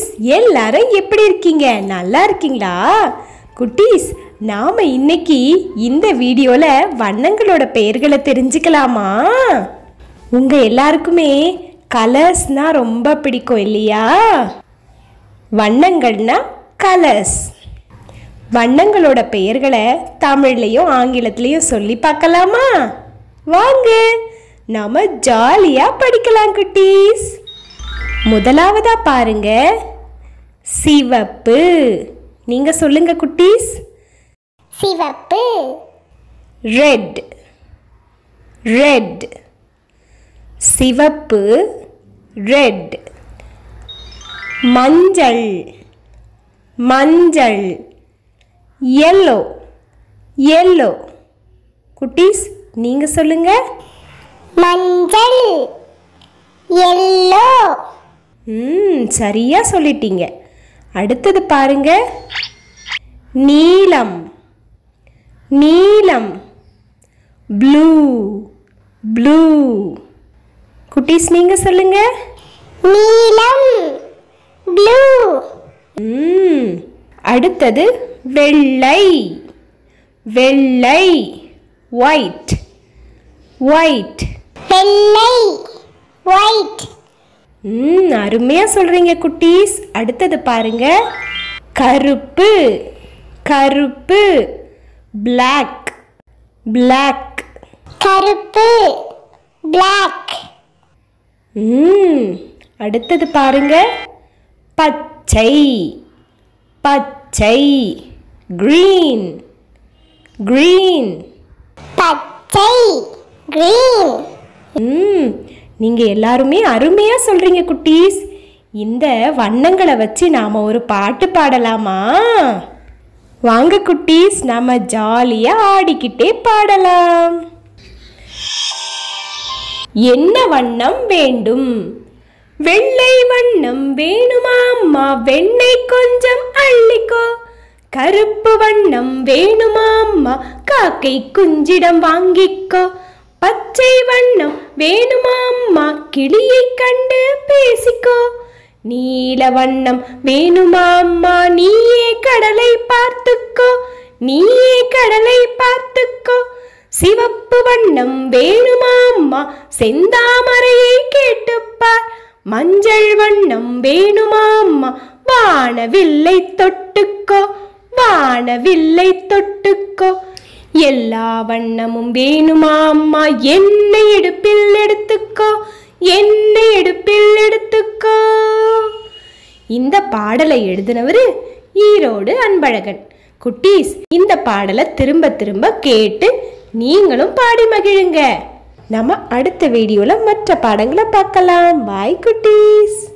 எல்லாரும் எப்படி இருக்கீங்க நல்லா இருக்கீங்களா குட்டீஸ் நாம இன்னைக்கு இந்த வீடியோல வண்ணங்களோட பெயர்களை தெரிஞ்சுக்கலாமா உங்க எல்லாருக்குமே கலர்ஸ்னா ரொம்ப பிடிக்கும் இல்லையா வண்ணங்கள்னா கலர்ஸ் வண்ணங்களோட பெயர்களை தமிழ்லையும் ஆங்கிலத்திலையும் சொல்லி பார்க்கலாமா வாங்க நாம ஜாலியா படிக்கலாம் குட்டீஸ் முதலாவதா பாருங்க சிவப்பு நீங்க சொல்லுங்க குட்டீஸ் சிவப்பு ரெட் ரெட் சிவப்பு ரெட் மஞ்சள் மஞ்சள் எல்லோ எல்லோ குட்டீஸ் நீங்க சொல்லுங்க மஞ்சள் எல்லோ ம் சரியா சொல்லிட்டீங்க அடுத்தது பாருங்க நீலம் நீலம் ப்ளூ ப்ளூ குட்டீஸ் நீங்க சொல்லுங்க நீலம் ப்ளூ ம் அடுத்தது வெள்ளை வெள்ளை ஒயிட் ஒயிட் வெள்ளை ஒயிட் ம் அருமையா சொல்றீங்க குட்டீஸ் அடுத்தது பாருங்க கருப்பு கருப்பு black black கருப்பு பிளாக் ம் அடுத்தது பாருங்க பச்சை பச்சை green green பச்சை கிரீன் ம் நீங்க எல்லாருமே அருமையா சொல்றீங்க குட்டீஸ் இந்த வண்ணங்களை வச்சு நாம ஒரு பாட்டு பாடலாமா வாங்க குட்டீஸ் நாம ஜாலியா ஆடிக்கிட்டே பாடலாம் என்ன வண்ணம் வேண்டும் வெள்ளை வண்ணம் வேணுமா அம்மா வெண்ணெய் கொஞ்சம் அள்ளிக்கோ கருப்பு வண்ணம் வேணுமா அம்மா காக்கை குஞ்சிடம் வாங்கிக்கோ பச்சை வண்ணம் வேணுமா அம்மா கிளியை கண்டு பேசிக்கோ நீல வண்ணம் வேணுமா அம்மா நீயே கடலை பார்த்துக்கோ நீயே கடலை பார்த்துக்கோ சிவப்பு வண்ணம் வேணுமா அம்மா செந்தாமரையை கேட்டுப்பார் மஞ்சள் வண்ணம் வேணுமா அம்மா வானவில்லை தொட்டுக்கோ வானவில்லை தொட்டுக்கோ எல்லா வண்ணமும் வேணுமா அம்மா என்னை இடுப்பில் எடுத்துக்கோ என்னை இடுப்பில் எடுத்துக்கோ இந்த பாடலை எழுதினவர் ஈரோடு அன்பழகன் குட்டீஸ் இந்த பாடலை திரும்ப திரும்ப கேட்டு நீங்களும் பாடி மகிழுங்க நம்ம அடுத்த வீடியோல மற்ற பாடங்களை பார்க்கலாம் பாய் குட்டீஸ்